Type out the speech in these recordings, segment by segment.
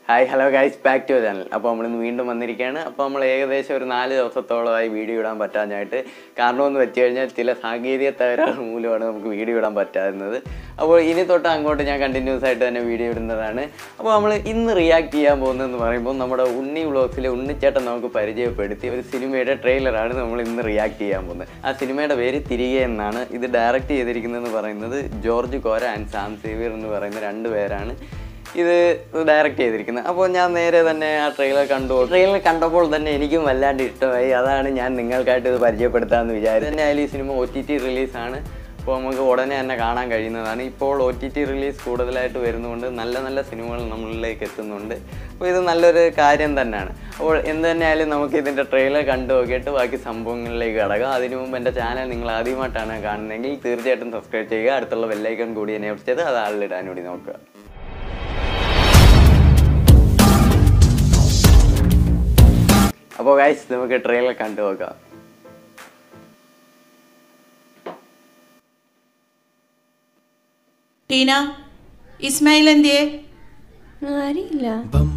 hi hello guys back to channel അപ്പോൾ നമ്മളിന്ന് വീണ്ടും വന്നിരിക്കുകയാണ് അപ്പോൾ നമ്മൾ ഏകദേശം ഒരു നാല് ദിവസത്തോളമായി വീഡിയോ ഇടാൻ പറ്റാഞ്ഞായിട്ട് കാരണമെന്ന് വെച്ച് കഴിഞ്ഞാൽ ചില സാങ്കേതിക തകരാറ് മൂലമാണ് നമുക്ക് വീഡിയോ ഇടാൻ പറ്റാതിരുന്നത് അപ്പോൾ ഇനി തൊട്ട് അങ്ങോട്ട് ഞാൻ കണ്ടിന്യൂസ് ആയിട്ട് തന്നെ വീഡിയോ ഇടുന്നതാണ് അപ്പോൾ നമ്മൾ ഇന്ന് റിയാക്ട് ചെയ്യാൻ പോകുന്നതെന്ന് പറയുമ്പോൾ നമ്മുടെ ഉണ്ണി വ്ളോഗ്സിലെ ഉണ്ണിച്ചേട്ടൻ നമുക്ക് പരിചയപ്പെടുത്തി ഒരു സിനിമയുടെ ട്രെയിലറാണ് നമ്മൾ ഇന്ന് റിയാക്ട് ചെയ്യാൻ പോകുന്നത് ആ സിനിമയുടെ പേര് തിരികെ എന്നാണ് ഇത് ഡയറക്റ്റ് ചെയ്തിരിക്കുന്നതെന്ന് പറയുന്നത് George Kora and Sam Xavier എന്ന് പറയുന്ന രണ്ട് പേരാണ് ഇത് ഡയറക്റ്റ് ചെയ്തിരിക്കുന്നത് അപ്പോൾ ഞാൻ നേരെ തന്നെ ആ ട്രെയിലർ കണ്ടു ട്രെയിലർ കണ്ടപ്പോൾ തന്നെ എനിക്കും വല്ലാണ്ട് ഇഷ്ടമായി അതാണ് ഞാൻ നിങ്ങൾക്കായിട്ട് ഇത് പരിചയപ്പെടുത്താമെന്ന് വിചാരിച്ചു തന്നെ ആയാലും ഈ സിനിമ ഒ ടി ടി റിലീസാണ് അപ്പോൾ നമുക്ക് ഉടനെ തന്നെ കാണാൻ കഴിയുന്നതാണ് ഇപ്പോൾ ഒ ടി ടി റിലീസ് കൂടുതലായിട്ട് വരുന്നതുകൊണ്ട് നല്ല നല്ല സിനിമകൾ നമ്മളിലേക്ക് എത്തുന്നുണ്ട് അപ്പോൾ ഇത് നല്ലൊരു കാര്യം തന്നെയാണ് അപ്പോൾ എന്ത് തന്നെയായാലും നമുക്ക് ഇതിൻ്റെ ട്രെയിലർ കണ്ടു നോക്കിയിട്ട് ബാക്കി സംഭവങ്ങളിലേക്ക് കടക്കാം അതിനു മുമ്പ് എൻ്റെ ചാനൽ നിങ്ങൾ ആദ്യമായിട്ടാണ് കാണുന്നതെങ്കിൽ തീർച്ചയായിട്ടും സബ്സ്ക്രൈബ് ചെയ്യുക അടുത്തുള്ള ബെല്ലൈക്കൺ കൂടി എന്നെ ചെയ്ത് അത് ആളിലിടാൻ കൂടി നോക്കുക അപ്പോൾ ഗൈസ് നമുക്ക് ട്രെയിലർ കണ്ടു നോക്കാം ടീന ഇസ്മായിൽ എന്തിയെ അറിയില്ല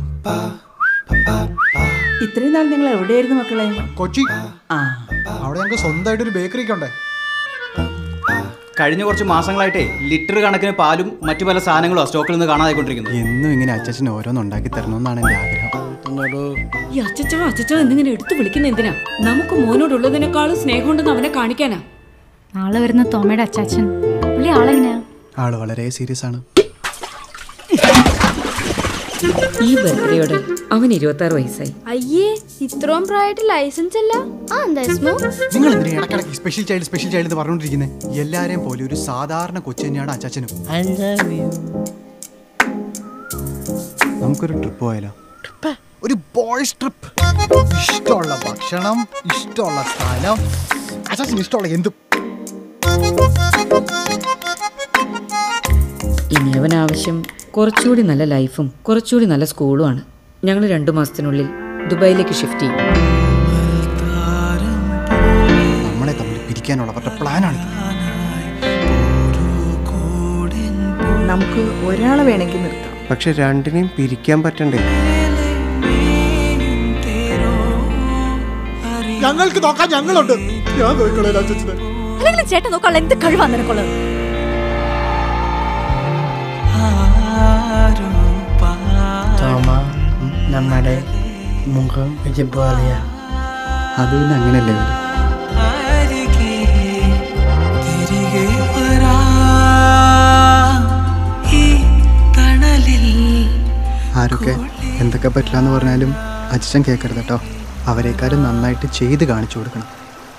ഇത്രയും നാൾ നിങ്ങൾ എവിടെയായിരുന്നു മക്കളെ കൊച്ചി ആ അവിടെ ഞങ്ങൾക്ക് സ്വന്തമായിട്ട് ഒരു ബേക്കറി ഒക്കെ ഉണ്ടേ കഴിഞ്ഞ കുറച്ച് മാസങ്ങളായിട്ടേ ലിറ്റർ കണക്കിന് പാലും മറ്റു പല സാധനങ്ങളും സ്റ്റോക്കിൽ നിന്ന് കാണാതായിക്കൊണ്ടിരിക്കുന്നത് എന്നും ഇങ്ങനെ അച്ഛൻ ഓരോന്ന് ഉണ്ടാക്കി തരണമെന്നാണ് എൻ്റെ ആഗ്രഹം ഈ അച്ചച്ചോ അച്ചച്ചോ എന്നിങ്ങനെ എടുത്തു വിളിക്കുന്ന എന്തിനാ നമുക്ക് മോനോടുള്ളതിനേക്കാളും സ്നേഹമുണ്ടെന്ന് അവനെ കാണിക്കാനാ നാളെ വരുന്ന തോമയുടെ അച്ചാച്ചൻ പുള്ളി ആളെങ്ങനെയാ ആള് വളരെ സീരിയസ് ആണ് ഈ ബർത്ത്ഡേയോടെ അവൻ ഇരുപത്തി ആറ് വയസ്സായി അയ്യേ ഇത്രയും പ്രായമായിട്ട് ലൈസൻസ് അല്ല ആ എന്താ ഇസ്മോ നിങ്ങൾ എന്തിനാ ഇടക്കിടക്ക് സ്പെഷ്യൽ ചൈൽഡ് സ്പെഷ്യൽ ചൈൽഡ് എന്ന് പറഞ്ഞുകൊണ്ടിരിക്കുന്നത് എല്ലാരെയും പോലെ ഒരു സാധാരണ കൊച്ചു തന്നെയാണ് അച്ചാച്ചനും നമുക്കൊരു ട്രിപ്പ് പോയാലോ ഒരു ബോയ്സ് ട്രിപ്പ് ഇഷ്ടമുള്ള ഭക്ഷണം ഇഷ്ടമുള്ള സ്ഥലം അച്ചാച്ചന് ഇഷ്ടമുള്ള എന്തും ഇനി അവൻ ആവശ്യം കുറച്ചുകൂടി നല്ല ലൈഫും കുറച്ചുകൂടി നല്ല സ്കൂളുമാണ് ഞങ്ങൾ രണ്ടു മാസത്തിനുള്ളിൽ ദുബായിലേക്ക് ഷിഫ്റ്റ് ചെയ്യും നമ്മളെ തമ്മിൽ പിരിക്കാനുള്ള അവരുടെ പ്ലാനാണിത് നമുക്ക് ഒരാളെ വേണമെങ്കിൽ നിർത്താം പക്ഷെ രണ്ടിനെയും പിരിക്കാൻ പറ്റണ്ടേ ഞങ്ങൾക്ക് നോക്കാൻ ഞങ്ങളുണ്ട് ഞാൻ നോക്കണേ അച്ഛനെ അല്ലെങ്കിൽ ചേട്ടൻ നോക്കാനുള്ള എന്ത് കഴിവാ നിനക്കുള്ളത് നമ്മുടെ മുഖം ഇതുപോലെയാ അത് പിന്നെ അങ്ങനെയല്ലേ വരും ആരൊക്കെ എന്തൊക്കെ പറ്റില്ല എന്ന് പറഞ്ഞാലും അച്ഛൻ കേൾക്കരുത് കേട്ടോ അവരെക്കാരും നന്നായിട്ട് ചെയ്ത് കാണിച്ചു കൊടുക്കണം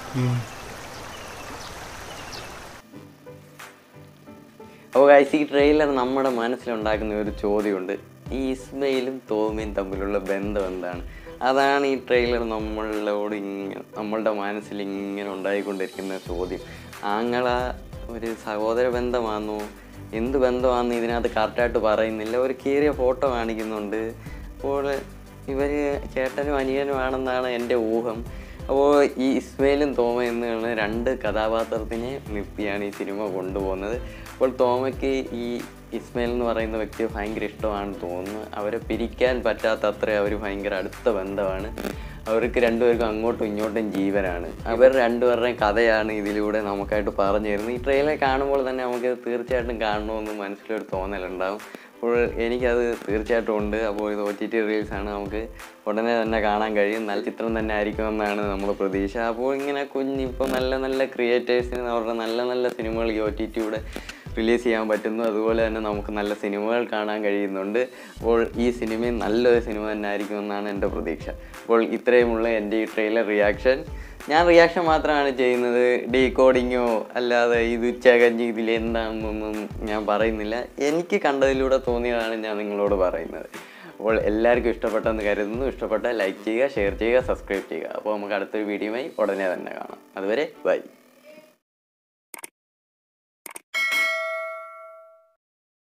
അപ്പോൾ ഗൈസ് ഈ ട്രെയിലർ നമ്മുടെ മനസ്സിലുണ്ടാക്കുന്ന ഒരു ചോദ്യമുണ്ട് ഈ ഇസ്മയിലും തോമയും തമ്മിലുള്ള ബന്ധം എന്താണ് അതാണ് ഈ ട്രെയിലർ നമ്മളോട് ഇങ്ങനെ നമ്മളുടെ മനസ്സിൽ ഇങ്ങനെ ഉണ്ടായിക്കൊണ്ടിരിക്കുന്ന ചോദ്യം ആങ്ങള ഒരു സഹോദര ബന്ധമാണോ എന്ത് ബന്ധമാണെന്ന് ഇതിനകത്ത് കറക്റ്റായിട്ട് പറയുന്നില്ല ഒരു കീറിയ ഫോട്ടോ കാണിക്കുന്നുണ്ട് അപ്പോൾ ഇവർ ചേട്ടനും അനിയനുമാണെന്നാണ് എൻ്റെ ഊഹം അപ്പോൾ ഈ ഇസ്മയിലും തോമ എന്നുള്ള രണ്ട് കഥാപാത്രത്തിനെ നിർത്തിയാണ് ഈ സിനിമ കൊണ്ടുപോകുന്നത് അപ്പോൾ തോമയ്ക്ക് ഈ ഇസ്മയിൽ എന്ന് പറയുന്ന വ്യക്തിയെ ഭയങ്കര ഇഷ്ടമാണെന്ന് തോന്നുന്നു അവരെ പിരിക്കാൻ പറ്റാത്ത അത്ര അവർ ഭയങ്കര അടുത്ത ബന്ധമാണ് അവർക്ക് രണ്ടുപേർക്കും അങ്ങോട്ടും ഇങ്ങോട്ടും ജീവനാണ് അവർ രണ്ടുപേരുടെയും കഥയാണ് ഇതിലൂടെ നമുക്കായിട്ട് പറഞ്ഞു തരുന്നത് ഈ ട്രെയിലർ കാണുമ്പോൾ തന്നെ നമുക്ക് തീർച്ചയായിട്ടും കാണണമെന്ന് മനസ്സിലൊരു തോന്നലുണ്ടാവും അപ്പോൾ എനിക്കത് തീർച്ചയായിട്ടും ഉണ്ട് അപ്പോൾ ഇത് ഒ ടി ടി റീൽസാണ് നമുക്ക് ഉടനെ തന്നെ കാണാൻ കഴിയും നല്ല ചിത്രം തന്നെ ആയിരിക്കുമെന്നാണ് നമ്മൾ പ്രതീക്ഷ അപ്പോൾ ഇങ്ങനെ കുഞ്ഞ് ഇപ്പോൾ നല്ല നല്ല ക്രിയേറ്റേഴ്സിന് അവരുടെ നല്ല നല്ല സിനിമകൾ ഈ ഒ ടി ടിയുടെ റിലീസ് ചെയ്യാൻ പറ്റുന്നു അതുപോലെ തന്നെ നമുക്ക് നല്ല സിനിമകൾ കാണാൻ കഴിയുന്നുണ്ട് അപ്പോൾ ഈ സിനിമയും നല്ലൊരു സിനിമ തന്നെ ആയിരിക്കുമെന്നാണ് എൻ്റെ പ്രതീക്ഷ അപ്പോൾ ഇത്രയുമുള്ള എൻ്റെ ഈ ട്രെയിലർ റിയാക്ഷൻ ഞാൻ റിയാക്ഷൻ മാത്രമാണ് ചെയ്യുന്നത് ഡീകോഡിങ്ങോ അല്ലാതെ ഇത് ചകഞ്ഞ് ഇതിൽ എന്താണെന്നൊന്നും ഞാൻ പറയുന്നില്ല എനിക്ക് കണ്ടതിലൂടെ തോന്നിയതാണ് ഞാൻ നിങ്ങളോട് പറയുന്നത് അപ്പോൾ എല്ലാവർക്കും ഇഷ്ടപ്പെട്ടെന്ന് കരുതുന്നു ഇഷ്ടപ്പെട്ട ലൈക്ക് ചെയ്യുക ഷെയർ ചെയ്യുക സബ്സ്ക്രൈബ് ചെയ്യുക അപ്പോൾ നമുക്ക് അടുത്തൊരു വീഡിയോയുമായി ഉടനെ തന്നെ കാണാം അതുവരെ ബൈ